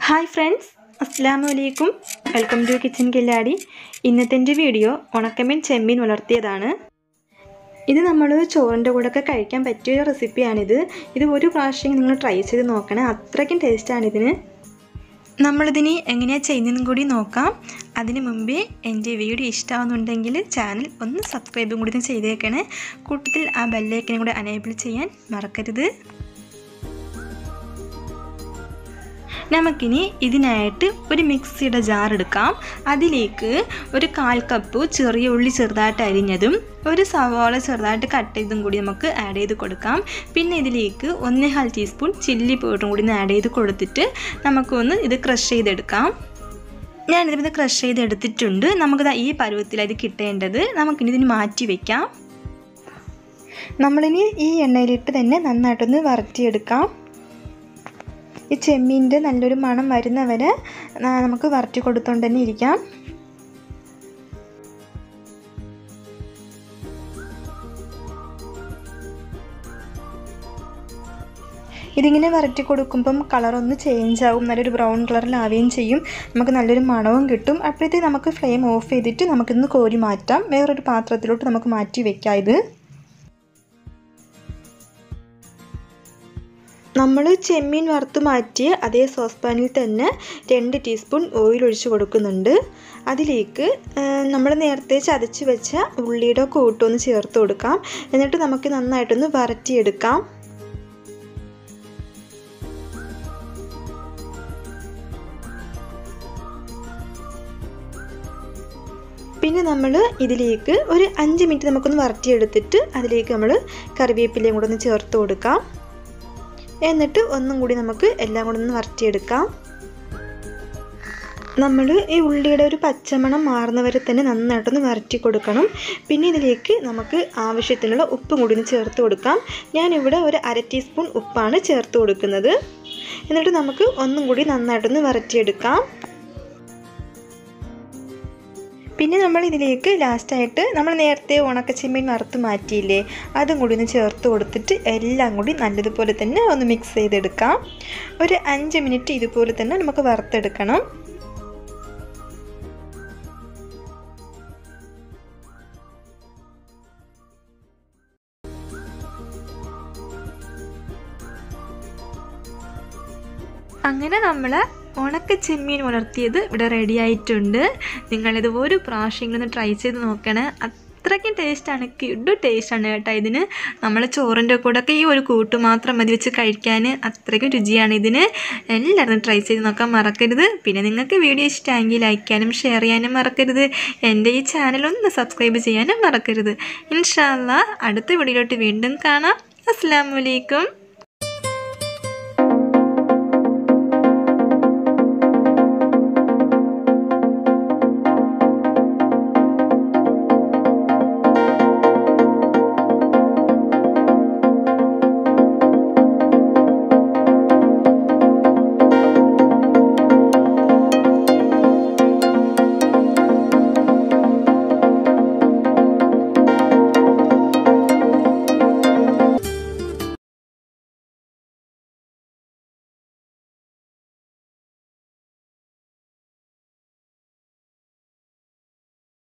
hi friends അസ്സാമു അലൈക്കും welcome to kitchen കില്ലാടി ഇന്നത്തെ എൻ്റെ വീഡിയോ ഉണക്കമീൻ ചെമ്മീൻ വളർത്തിയതാണ് ഇത് നമ്മൾ ചോറിൻ്റെ കൂടെ ഒക്കെ കഴിക്കാൻ പറ്റിയ ഒരു റെസിപ്പിയാണിത് ഇത് ഒരു പ്രാവശ്യം നിങ്ങൾ ട്രൈ ചെയ്ത് നോക്കണേ അത്രയ്ക്കും ടേസ്റ്റാണ് ഇതിന് നമ്മളിതിന് എങ്ങനെയാണ് ചെയ്യുന്നതെന്നും കൂടി നോക്കാം അതിന് മുമ്പേ എൻ്റെ വീഡിയോ ഇഷ്ടമാകുന്നുണ്ടെങ്കിൽ ചാനൽ ഒന്ന് സബ്സ്ക്രൈബും കൂടി ഒന്ന് ചെയ്തേക്കണേ കൂട്ടത്തിൽ ആ ബെല്ലൈക്കനും കൂടെ അനേബിൾ ചെയ്യാൻ മറക്കരുത് നമുക്കിനി ഇതിനായിട്ട് ഒരു മിക്സിയുടെ ജാർ എടുക്കാം അതിലേക്ക് ഒരു കാൽ കപ്പ് ചെറിയ ഉള്ളി ചെറുതായിട്ട് അരിഞ്ഞതും ഒരു സവാള ചെറുതായിട്ട് കട്ട് ചെയ്തും കൂടി നമുക്ക് ആഡ് ചെയ്ത് കൊടുക്കാം പിന്നെ ഇതിലേക്ക് ഒന്നേകാൽ ടീസ്പൂൺ ചില്ലി പൗഡറും കൂടി ഒന്ന് ആഡ് ചെയ്ത് കൊടുത്തിട്ട് നമുക്കൊന്ന് ഇത് ക്രഷ് ചെയ്തെടുക്കാം ഞാനിതിൽ ക്രഷ് ചെയ്തെടുത്തിട്ടുണ്ട് നമുക്കിത് ഈ പരുവത്തിലാണ് ഇത് കിട്ടേണ്ടത് നമുക്കിനി ഇതിന് മാറ്റി വയ്ക്കാം നമ്മളിനി ഈ എണ്ണയിലിട്ട് തന്നെ നന്നായിട്ടൊന്ന് വറുത്തിയെടുക്കാം ഈ ചെമ്മീൻ്റെ നല്ലൊരു മണം വരുന്നവരെ നമുക്ക് വരട്ടി കൊടുത്തോണ്ട് തന്നെ ഇരിക്കാം ഇതിങ്ങനെ വരട്ടി കൊടുക്കുമ്പം കളറൊന്ന് ചേഞ്ച് ആവും നല്ലൊരു ബ്രൗൺ കളറിലാവുകയും ചെയ്യും നമുക്ക് നല്ലൊരു മണവും കിട്ടും അപ്പോഴത്തേക്ക് നമുക്ക് ഫ്ലെയിം ഓഫ് ചെയ്തിട്ട് നമുക്കിന്ന് കോരി മാറ്റാം വേറൊരു പാത്രത്തിലോട്ട് നമുക്ക് മാറ്റി വെക്കാം ഇത് നമ്മൾ ചെമ്മീൻ വറുത്ത് മാറ്റിയ അതേ സോസ് പാനിൽ തന്നെ രണ്ട് ടീസ്പൂൺ ഓയിൽ ഒഴിച്ച് കൊടുക്കുന്നുണ്ട് അതിലേക്ക് നമ്മൾ നേരത്തെ ചതച്ച് വെച്ച ഉള്ളിയുടെ കൂട്ടൊന്ന് ചേർത്ത് കൊടുക്കാം എന്നിട്ട് നമുക്ക് നന്നായിട്ടൊന്ന് വരട്ടിയെടുക്കാം പിന്നെ നമ്മൾ ഇതിലേക്ക് ഒരു അഞ്ച് മിനിറ്റ് നമുക്കൊന്ന് വരട്ടിയെടുത്തിട്ട് അതിലേക്ക് നമ്മൾ കറിവേപ്പിലയും കൂടെ ഒന്ന് ചേർത്ത് കൊടുക്കാം എന്നിട്ട് ഒന്നും കൂടി നമുക്ക് എല്ലാം കൂടെ ഒന്ന് വരട്ടിയെടുക്കാം നമ്മൾ ഈ ഉള്ളിയുടെ ഒരു പച്ചമണം മാറുന്നവരെ തന്നെ നന്നായിട്ടൊന്ന് വരട്ടി കൊടുക്കണം പിന്നെ ഇതിലേക്ക് നമുക്ക് ആവശ്യത്തിനുള്ള ഉപ്പും കൂടി ഒന്ന് ചേർത്ത് കൊടുക്കാം ഞാനിവിടെ ഒരു അര ടീസ്പൂൺ ഉപ്പാണ് ചേർത്ത് കൊടുക്കുന്നത് എന്നിട്ട് നമുക്ക് ഒന്നും കൂടി നന്നായിട്ടൊന്ന് വരട്ടിയെടുക്കാം പിന്നെ നമ്മൾ ഇതിലേക്ക് ലാസ്റ്റായിട്ട് നമ്മൾ നേരത്തെ ഉണക്കച്ചെമ്മീൻ വറുത്ത് മാറ്റിയില്ലേ അതും കൂടി ഒന്ന് ചേർത്ത് കൊടുത്തിട്ട് എല്ലാം കൂടി നല്ലതുപോലെ തന്നെ ഒന്ന് മിക്സ് ചെയ്തെടുക്കാം ഒരു അഞ്ച് മിനിറ്റ് ഇതുപോലെ തന്നെ നമുക്ക് വറുത്തെടുക്കണം അങ്ങനെ നമ്മൾ ഉണക്ക ചെമ്മീൻ വളർത്തിയത് ഇവിടെ റെഡി ആയിട്ടുണ്ട് നിങ്ങളിത് ഒരു പ്രാവശ്യങ്ങളൊന്ന് ട്രൈ ചെയ്ത് നോക്കണേ അത്രയ്ക്കും ടേസ്റ്റാണ് കിഡു ടേസ്റ്റാണ് കേട്ടോ ഇതിന് നമ്മൾ ചോറിൻ്റെ കൂടെ ഒക്കെ ഈ ഒരു കൂട്ട് മാത്രം മതി വെച്ച് കഴിക്കാൻ അത്രയ്ക്കും രുചിയാണ് ഇതിന് എല്ലാവരും ട്രൈ ചെയ്ത് നോക്കാൻ മറക്കരുത് പിന്നെ നിങ്ങൾക്ക് വീഡിയോ ഇഷ്ടമെങ്കിൽ ലൈക്ക് ചെയ്യാനും ഷെയർ ചെയ്യാനും മറക്കരുത് എൻ്റെ ഈ ചാനൽ ഒന്ന് സബ്സ്ക്രൈബ് ചെയ്യാനും മറക്കരുത് ഇൻഷാല്ല അടുത്ത വീഡിയോയിലോട്ട് വീണ്ടും കാണാം അസ്സാം വലൈക്കും